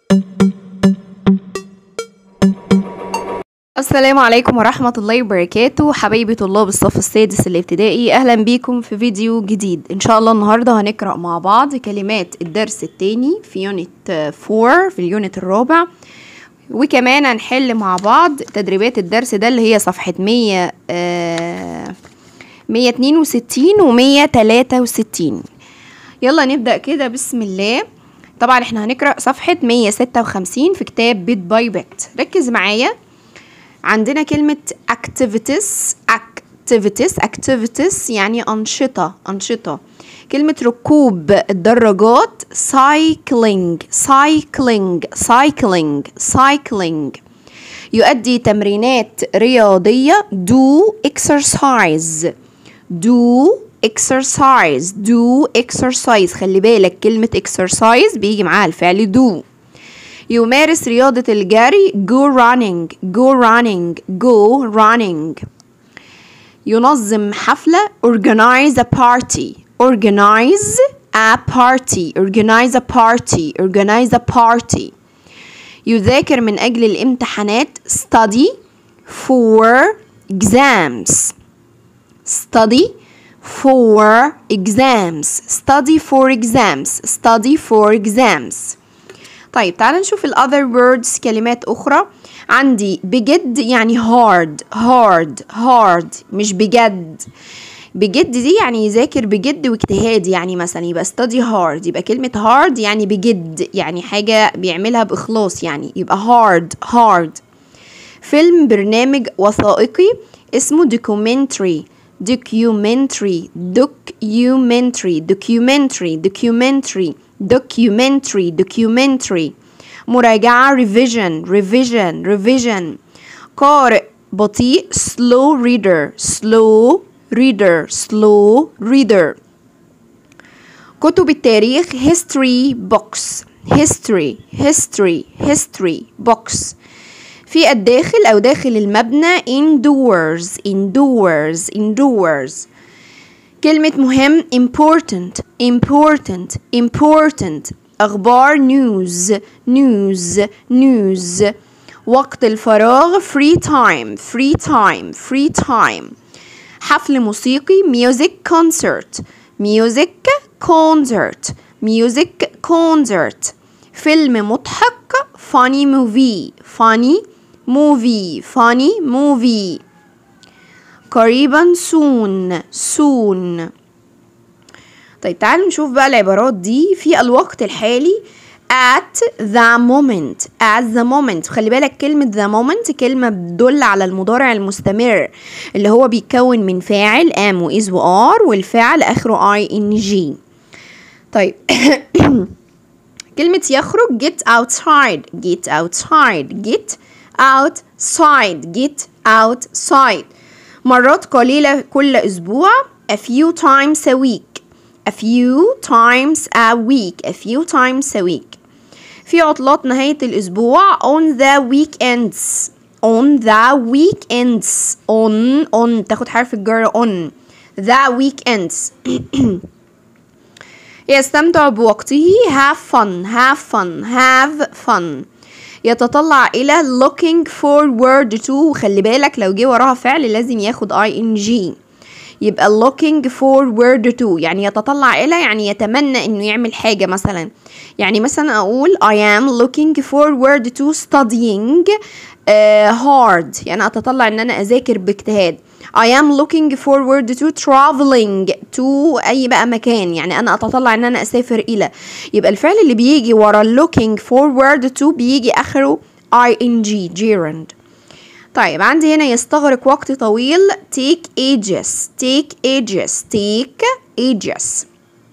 السلام عليكم ورحمة الله وبركاته حبايبي طلاب الصف السادس الابتدائي أهلا بيكم في فيديو جديد إن شاء الله النهاردة هنقرأ مع بعض كلمات الدرس التاني في يونت 4 في اليونت الرابع وكمان هنحل مع بعض تدريبات الدرس ده اللي هي صفحة 100 آه 162 و 163 يلا نبدأ كده بسم الله طبعا احنا هنقرأ صفحة 156 في كتاب بيت باي بيت ركز معايا عندنا كلمة activities activities activities يعني أنشطة أنشطة كلمة ركوب الدراجات cycling cycling cycling cycling يؤدي تمرينات رياضية do exercise do exercise do exercise خلي بالك كلمة exercise بيجي معاها الفعل do يمارس رياضة الجري go running go running go running ينظم حفلة organize a party organize a party organize a party organize a party يذاكر من أجل الامتحانات study for exams study for exams study for exams study for exams طيب تعال نشوف ال other words كلمات أخرى عندي بجد يعني hard hard hard مش بجد بجد دي يعني يذاكر بجد واجتهاد يعني مثلا يبقى study hard يبقى كلمة hard يعني بجد يعني حاجة بيعملها بإخلاص يعني يبقى hard hard فيلم برنامج وثائقي اسمه documentary documentary documentary documentary documentary documentary documentary مراجعة revision revision revision قارئ بطيء slow reader slow reader slow reader كتب التاريخ history books history history history books في الداخل أو داخل المبنى indoors indoors indoors كلمة مهم important important important أخبار news news news وقت الفراغ free time free time free time حفل موسيقي music concert music concert music concert فيلم مضحك funny movie funny movie funny movie قريبا soon soon طيب تعالوا نشوف بقى العبارات دي في الوقت الحالي at the moment at the moment خلي بالك كلمة the moment كلمة بتدل على المضارع المستمر اللي هو بيتكون من فاعل am و is و are والفعل آخره ing طيب كلمة يخرج get outside get outside get outside get outside مرات قليلة كل أسبوع a few times a week a few times a week a few times a week في عطلات نهاية الأسبوع on the weekends on the weekends on on تاخد حرف الجر on the weekends يستمتع بوقته have fun have fun have fun يتطلع إلى looking forward to وخلي بالك لو جه وراها فعل لازم ياخد ing يبقى looking forward to يعني يتطلع إلى يعني يتمنى إنه يعمل حاجة مثلا يعني مثلا أقول I am looking forward to studying uh, hard يعني أتطلع إن أنا أذاكر باجتهاد I am looking forward to traveling to أي بقى مكان يعني أنا أتطلع إن أنا أسافر إلى يبقى الفعل اللي بيجي ورا looking forward to بيجي آخره ing gerund طيب عندي هنا يستغرق وقت طويل take ages take ages take ages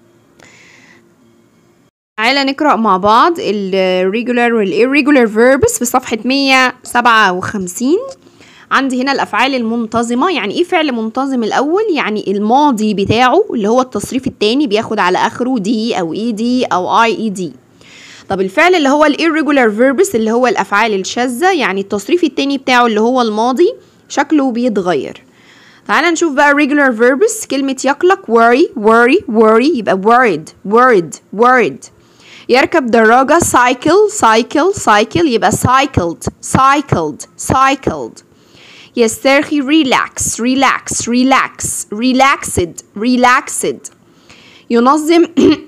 تعالى نقرأ مع بعض ال regular وال irregular verbs في صفحة 157 عندي هنا الأفعال المنتظمة يعني إيه فعل منتظم الأول يعني الماضي بتاعه اللي هو التصريف التاني بياخد على آخره دي أو إي دي أو أي إي دي طب الفعل اللي هو الirregular verbs اللي هو الأفعال الشاذة يعني التصريف التاني بتاعه اللي هو الماضي شكله بيتغير تعالى نشوف بقى regular verbs كلمة يقلق worry worry worry يبقى worried worried worried يركب دراجة cycle cycle cycle يبقى cycled cycled cycled يسترخي relax relax relax relaxed relaxed ينظم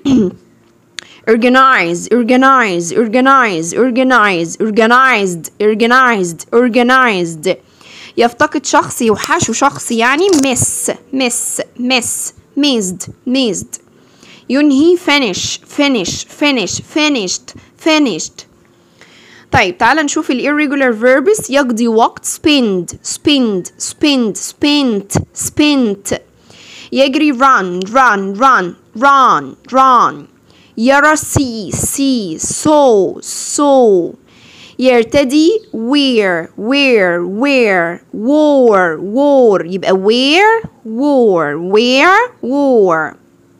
organize organize organize organize organized organized organized يفتقد شخص يوحشه شخص يعني miss miss miss missed missed ينهي finish finish finish finished finished طيب تعال نشوف ال irregular verbs يقضي وقت spend spend spend spent spent يجري run run run run run يرى see see saw saw يرتدي wear wear wear wore wore يبقى wear wore wear wore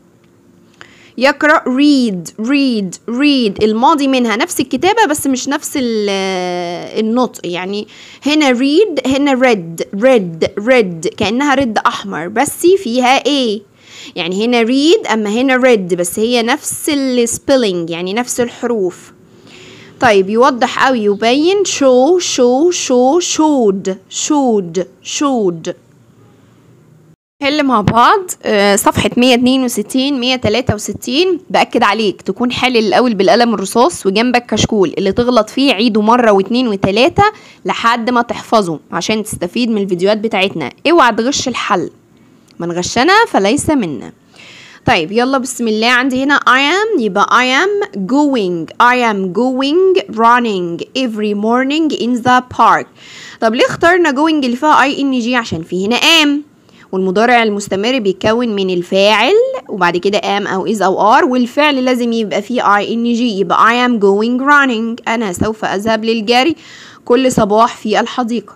يقرأ read read read الماضي منها نفس الكتابة بس مش نفس النطق يعني هنا read هنا red red red كأنها رد أحمر بس فيها A يعني هنا read أما هنا red بس هي نفس السبيلنج يعني نفس الحروف طيب يوضح أو يبين show show show showed showed showed حل مع بعض صفحة 162 163 بأكد عليك تكون حل الأول بالقلم الرصاص وجنبك كشكول اللي تغلط فيه عيده مرة واتنين وتلاتة لحد ما تحفظه عشان تستفيد من الفيديوهات بتاعتنا اوعى تغش الحل من غشنا فليس منا طيب يلا بسم الله عندي هنا I am يبقى I am going I am going running every morning in the park طب ليه اخترنا going اللي فيها I N G عشان في هنا am والمضارع المستمر بيتكون من الفاعل وبعد كده am أو is أو are والفعل لازم يبقى فيه I N G يبقى I am going running أنا سوف أذهب للجري كل صباح في الحديقة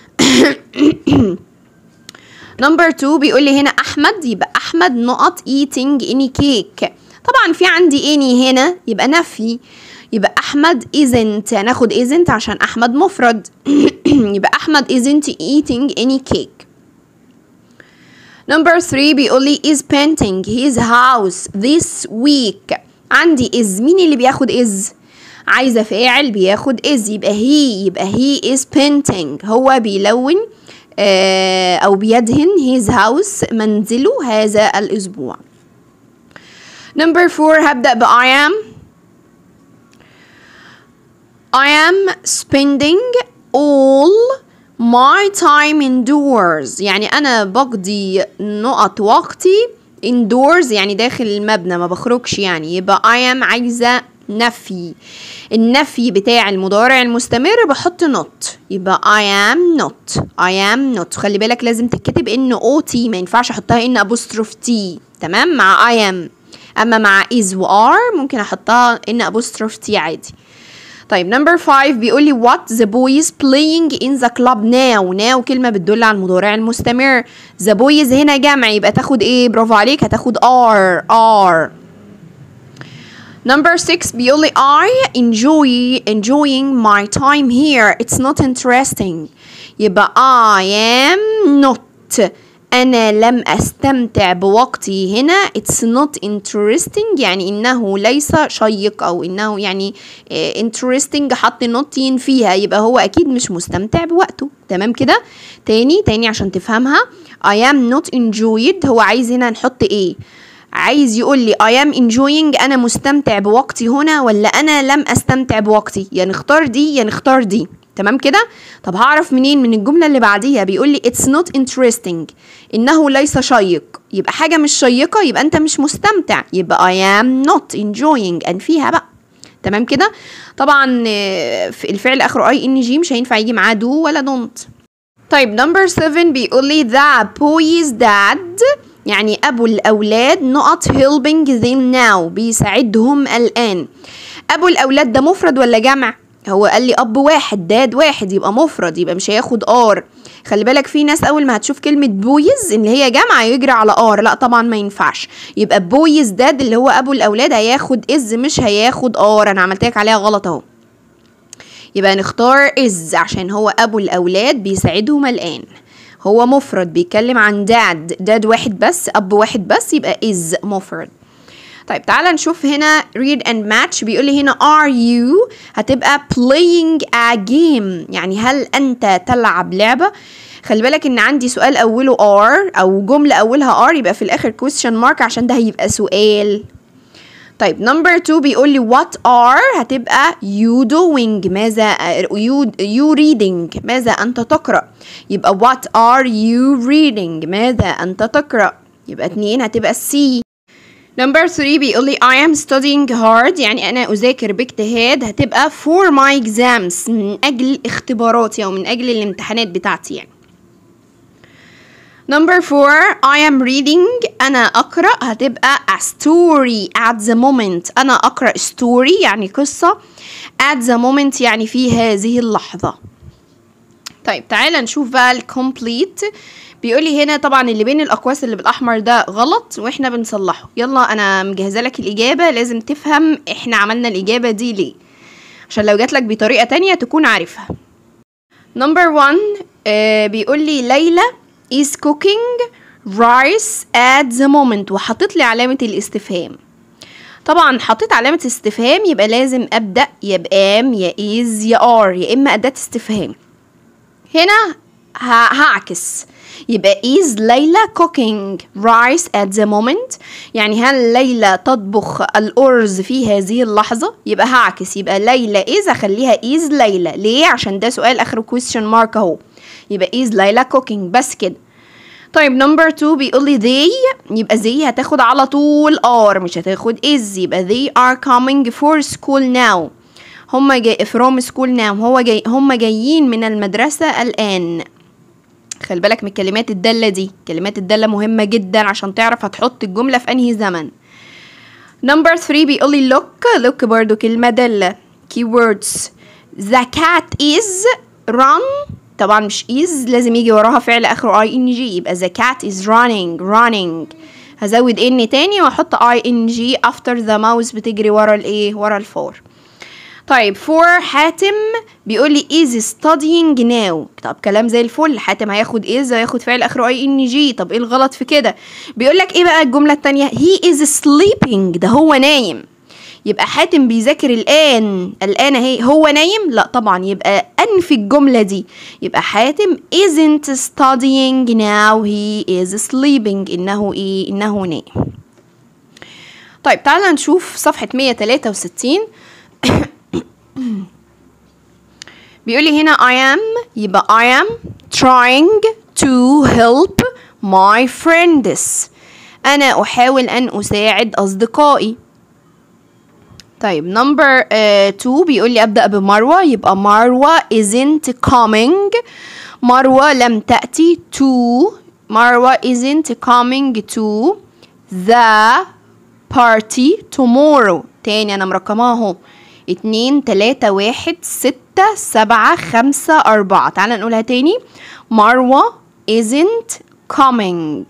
نمبر 2 بيقول لي هنا احمد يبقى احمد نقط eating any cake طبعا في عندي any هنا يبقى نفي يبقى احمد isn't هناخد isn't عشان احمد مفرد يبقى احمد isn't eating any cake نمبر 3 بيقول لي is painting his house this week عندي is مين اللي بياخد is عايزه فاعل بياخد is يبقى he يبقى he is painting هو بيلون أو بيدهن his house منزله هذا الأسبوع number 4 هبدأ ب I am I am spending all my time indoors يعني أنا بقضي نقط وقتي indoors يعني داخل المبنى ما بخرجش يعني يبقى I am عايزة نفي النفي بتاع المضارع المستمر بحط not يبقى I am not I am not خلي بالك لازم تتكتب ان او تي ما ينفعش احطها ان apostrophe تي تمام مع I am اما مع is و are ممكن احطها ان apostrophe تي عادي طيب نمبر 5 بيقول لي what the boys playing in the club now now كلمة بتدل على المضارع المستمر the boys هنا جمع يبقى تاخد ايه برافو عليك هتاخد are are Number 6 بيقول لي I enjoy enjoying my time here it's not interesting يبقى I am not أنا لم أستمتع بوقتي هنا it's not interesting يعني إنه ليس شيق أو إنه يعني interesting حط not فيها يبقى هو أكيد مش مستمتع بوقته تمام كده تاني تاني عشان تفهمها I am not enjoyed هو عايز هنا نحط إيه عايز يقول لي I am enjoying أنا مستمتع بوقتي هنا ولا أنا لم أستمتع بوقتي يا نختار دي يا نختار دي تمام كده طب هعرف منين من الجملة اللي بعديها بيقول لي it's not interesting إنه ليس شيق يبقى حاجة مش شيقة يبقى أنت مش مستمتع يبقى I am not enjoying أنفيها بقى تمام كده طبعا الفعل آخره اي ان جي مش هينفع يجي معاه do ولا don't طيب نمبر 7 بيقول لي the boy's dad يعني أبو الأولاد نقط helping them now بيساعدهم الآن أبو الأولاد ده مفرد ولا جمع؟ هو قال لي أب واحد داد واحد يبقى مفرد يبقى مش هياخد ار خلي بالك في ناس أول ما هتشوف كلمة بويز إن هي جمع يجري على ار لا طبعا ما ينفعش يبقى بويز داد اللي هو أبو الأولاد هياخد إز مش هياخد ار أنا عملتلك عليها غلط أهو يبقى نختار إز عشان هو أبو الأولاد بيساعدهم الآن هو مفرد بيتكلم عن داد داد واحد بس اب واحد بس يبقى is مفرد طيب تعالى نشوف هنا read and match بيقول لي هنا are you هتبقى playing a game يعني هل انت تلعب لعبة خلي بالك ان عندي سؤال اوله are او جملة اولها are يبقى في الاخر question mark عشان ده هيبقى سؤال طيب نمبر 2 بيقول لي what are هتبقى you doing ماذا you, you reading ماذا أنت تقرأ يبقى what are you reading ماذا أنت تقرأ يبقى اتنين هتبقى C نمبر 3 بيقول لي I am studying hard يعني أنا أذاكر باجتهاد هتبقى for my exams من أجل اختباراتي أو من أجل الامتحانات بتاعتي يعني Number four, I am reading أنا أقرأ هتبقى a story at the moment أنا أقرأ story يعني قصة at the moment يعني في هذه اللحظة طيب تعالى نشوف بقى الكومبليت بيقول لي هنا طبعا اللي بين الأقواس اللي بالأحمر ده غلط وإحنا بنصلحه يلا أنا مجهزة لك الإجابة لازم تفهم إحنا عملنا الإجابة دي ليه عشان لو جاتلك بطريقة تانية تكون عارفها نمبر 1 آه بيقول لي ليلى is cooking rice at the moment وحطيت لي علامة الاستفهام طبعا حطيت علامة استفهام يبقى لازم أبدأ يا بام يا is يا are يا إما أداة استفهام هنا هعكس يبقى is ليلى cooking rice at the moment يعني هل ليلى تطبخ الأرز في هذه اللحظة يبقى هعكس يبقى ليلى is أخليها is ليلى ليه عشان ده سؤال آخره question mark أهو يبقى is ليلى cooking بس كده طيب نمبر 2 بيقول لي they يبقى they هتاخد على طول are مش هتاخد is يبقى they are coming for school now هما جاي from school now هو جاي هما جايين من المدرسة الآن خلي بالك من الكلمات الدالة دي كلمات الدالة مهمة جدا عشان تعرف هتحط الجملة في أنهي زمن نمبر 3 بيقول لي look look برضو كلمة دالة keywords the cat is run طبعا مش is لازم يجي وراها فعل اخره اي ان جي يبقى the cat is running running هزود ان تاني واحط اي ان جي after the mouse بتجري ورا الايه ورا الفور طيب for حاتم بيقول لي is studying now طب كلام زي الفل حاتم هياخد is هياخد فعل اخره اي ان جي طب ايه الغلط في كده بيقول لك ايه بقى الجمله التانية he is sleeping ده هو نايم يبقى حاتم بيذاكر الآن الآن اهي هو نايم لا طبعا يبقى أنفي الجملة دي يبقى حاتم isn't studying now he is sleeping إنه إيه إنه نايم طيب تعالى نشوف صفحة 163 بيقول لي هنا I am يبقى I am trying to help my friends أنا أحاول أن أساعد أصدقائي طيب نمبر 2 بيقول لي ابدا بمروه يبقى مروه isn't coming مروه لم تاتي to مروه isn't coming to the party tomorrow تاني انا مرقمها اهو اتنين تلاتة واحد ستة سبعة خمسة أربعة تعالى نقولها تاني مروة isn't coming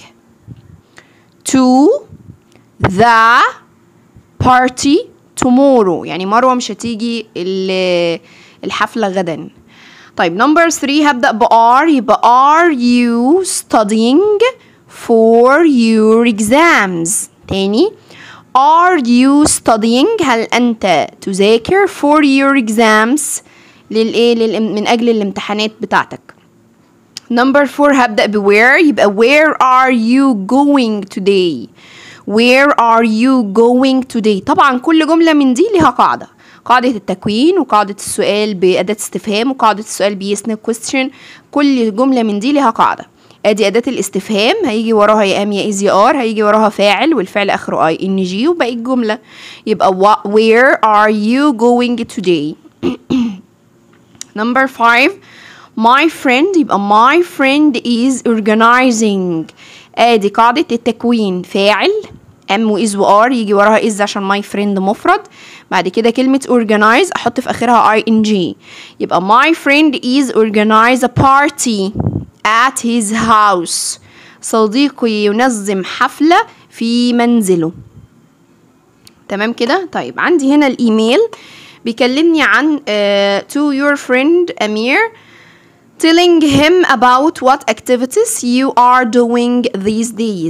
to the party tomorrow يعني مروة مش هتيجي الحفلة غدا طيب نمبر 3 هبدأ ب are يبقى are you studying for your exams تاني are you studying هل أنت تذاكر for your exams للإيه لل... من أجل الامتحانات بتاعتك نمبر 4 هبدأ ب where يبقى where are you going today where are you going today طبعا كل جملة من دي ليها قاعدة قاعدة التكوين وقاعدة السؤال بأداة استفهام وقاعدة السؤال بيسن question كل جملة من دي ليها قاعدة ادي أداة الاستفهام هيجي وراها يا ام يا از يا ار هيجي وراها فاعل والفعل اخره اي ان جي وباقي الجملة يبقى where are you going today number five my friend يبقى my friend is organizing ادي قاعدة التكوين فاعل ام واز وار يجي وراها از عشان ماي فريند مفرد بعد كده كلمة organize احط في اخرها اي ان جي يبقى my friend is organize a party at his house صديقي ينظم حفلة في منزله تمام كده طيب عندي هنا الايميل بيكلمني عن uh, to your friend أمير telling him about what activities you are doing these days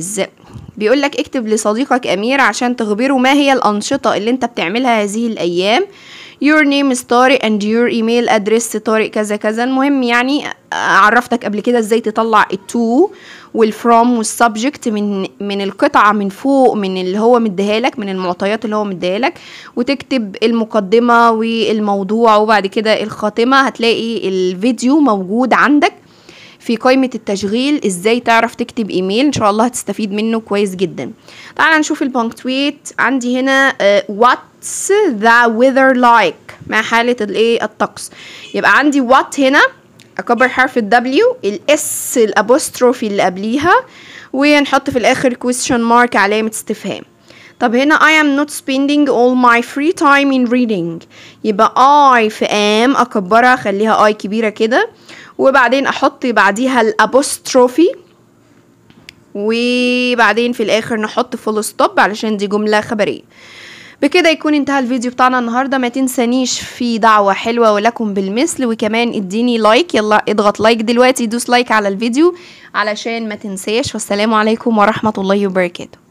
بيقول لك اكتب لصديقك امير عشان تخبره ما هي الانشطه اللي انت بتعملها هذه الايام your name is طارق and your email address طارق كذا كذا المهم يعني عرفتك قبل كده ازاي تطلع التو والفروم والسبجكت من من القطعه من فوق من اللي هو مديها لك من المعطيات اللي هو مديها لك وتكتب المقدمه والموضوع وبعد كده الخاتمه هتلاقي الفيديو موجود عندك في قائمة التشغيل ازاي تعرف تكتب ايميل ان شاء الله هتستفيد منه كويس جدا تعال نشوف البونكتويت عندي هنا uh, what's the weather like ما حالة الايه الطقس يبقى عندي what هنا اكبر حرف ال W الاس الابوستروفي اللي قبليها ونحط في الاخر question mark علامة استفهام طب هنا I am not spending all my free time in reading يبقى I في am أكبرها أخليها I كبيرة كده وبعدين أحط بعديها الأبوستروفي وبعدين في الآخر نحط فول ستوب علشان دي جملة خبرية بكده يكون انتهى الفيديو بتاعنا النهاردة ما تنسانيش في دعوة حلوة ولكم بالمثل وكمان اديني لايك يلا اضغط لايك دلوقتي دوس لايك على الفيديو علشان ما تنساش والسلام عليكم ورحمة الله وبركاته